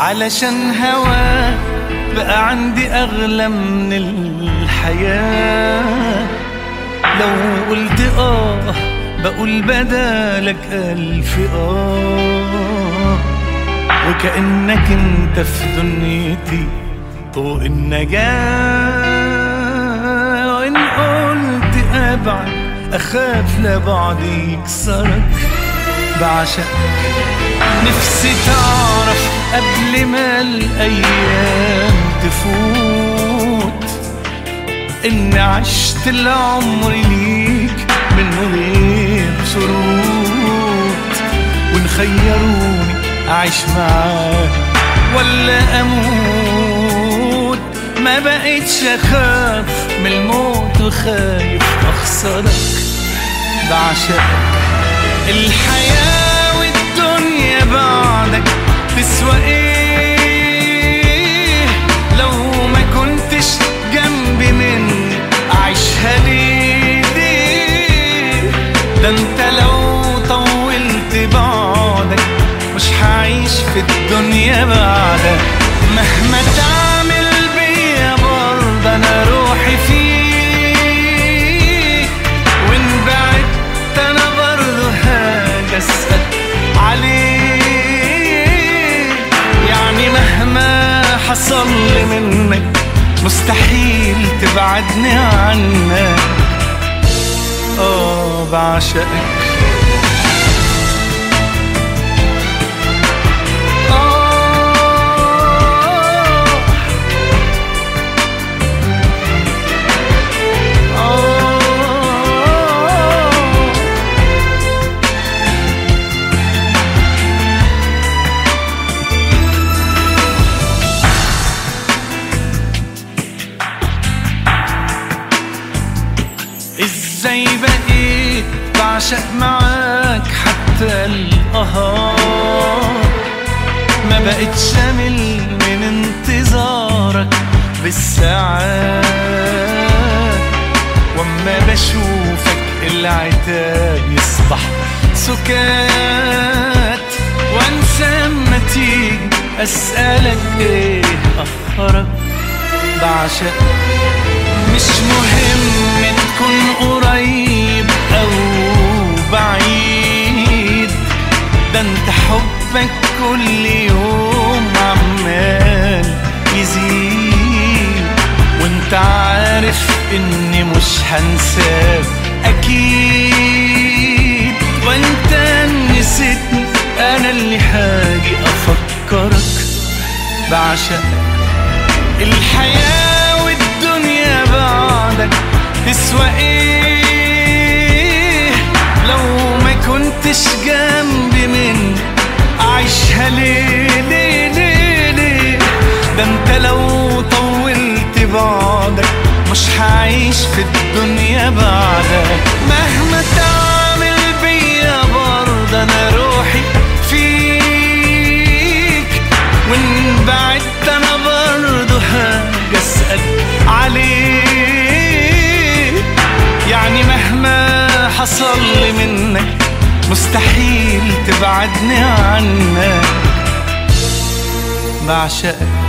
علشان هواك بقى عندي أغلى من الحياة لو قلت آه بقول بدالك ألف آه وكأنك انت في دنيتي طوق النجاة وإن قلت أبعد أخاف لبعض يكسرك بعشقك نفسي تعرف قبل ما الأيام تفوت إن عشت العمر ليك من غير شروط وإن خيروني أعيش معاك ولا أموت ما بقيتش أخاف من الموت وخايف أخسرك بعشقك الحياة والدنيا بعدك تسوى ايه لو ما كنتش جنبي مني أعيشها ليه ليه ده انت لو طولت بعدك مش هعيش في الدنيا بعدك مهما تعمل بيا برضه انا روحي فيك وان بعدت انا برضه هاجي اسال عليك يعني مهما حصل لي منك مستحيل تبعدني عنك اه بعشقك ازاي بقيت بعشق معاك حتى القهار ما بقتش شامل من انتظارك بالساعات واما بشوفك العتاب يصبح سكات وانسى اما تيجي اسالك ايه اخرك بعشقك مش مهم تكون قريب او بعيد ده انت حبك كل يوم عمال يزيد وانت عارف اني مش هنساك اكيد وانت نسيتني انا اللي هاجي افكرك بعشقك الحياة والدنيا بعدك تسوى ايه لو ما كنتش جنبي من أعيشها ليه ليه ليه ليه ده انت لو طولت بعدك مش هعيش في الدنيا بعدك مهما تعمل بيا برضه انا روحي فيك وان بعدت انا برضه هاجي اسال عليك يعني مهما حصل لي منك مستحيل تبعدني عنك بعشقك